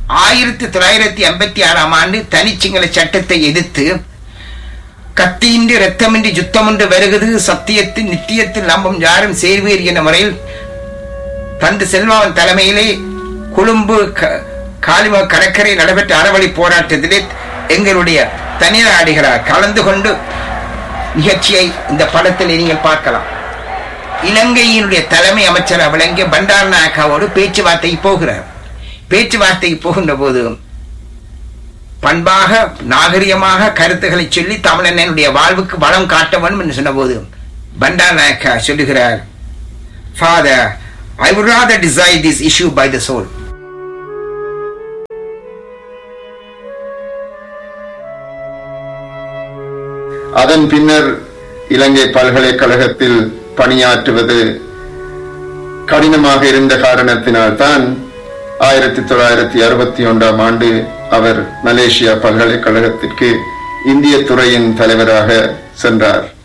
ஆயிரத்தி தொள்ளாயிரத்தி ஐம்பத்தி ஆறாம் ஆண்டு தனிச்சிங்கள சட்டத்தை எதிர்த்து கத்தியின்றி ரத்தமின்றி யுத்தமின்றி வருகிறது சத்தியத்தில் நித்தியத்தில் நம்பும் யாரும் சேர்வீர் என்ற முறையில் தந்து செல்வாவின் தலைமையிலே கொழும்பு க- காலிம கடற்கரை நடைபெற்ற அறவழி போராட்டத்திலே எங்களுடைய தனிநாடுகளார் கலந்து கொண்டு நிகழ்ச்சியை இந்த படத்தில் நீங்கள் பார்க்கலாம் இலங்கையினுடைய தலைமை அமைச்சர் விளங்கிய பண்டார் நாயக்காவோடு பேச்சுவார்த்தை போகிறார் பேச்சுவார்த்தை போகின்ற போது பண்பாக நாகரிகமாக கருத்துக்களை சொல்லி தமிழனுடைய வாழ்வுக்கு வளம் காட்ட வேண்டும் என்று சொன்னபோது பண்டார் நாயக்கா சொல்லுகிறார் father I would rather decide this issue by the soul அதன் பின்னர் இலங்கை பல்கலைக்கழகத்தில் பணியாற்றுவது கடினமாக இருந்த காரணத்தினால்தான் ஆயிரத்தி தொள்ளாயிரத்தி அறுபத்தி ஒன்றாம் ஆண்டு அவர் மலேசியா பல்கலைக்கழகத்திற்கு இந்திய துறையின் தலைவராக சென்றார்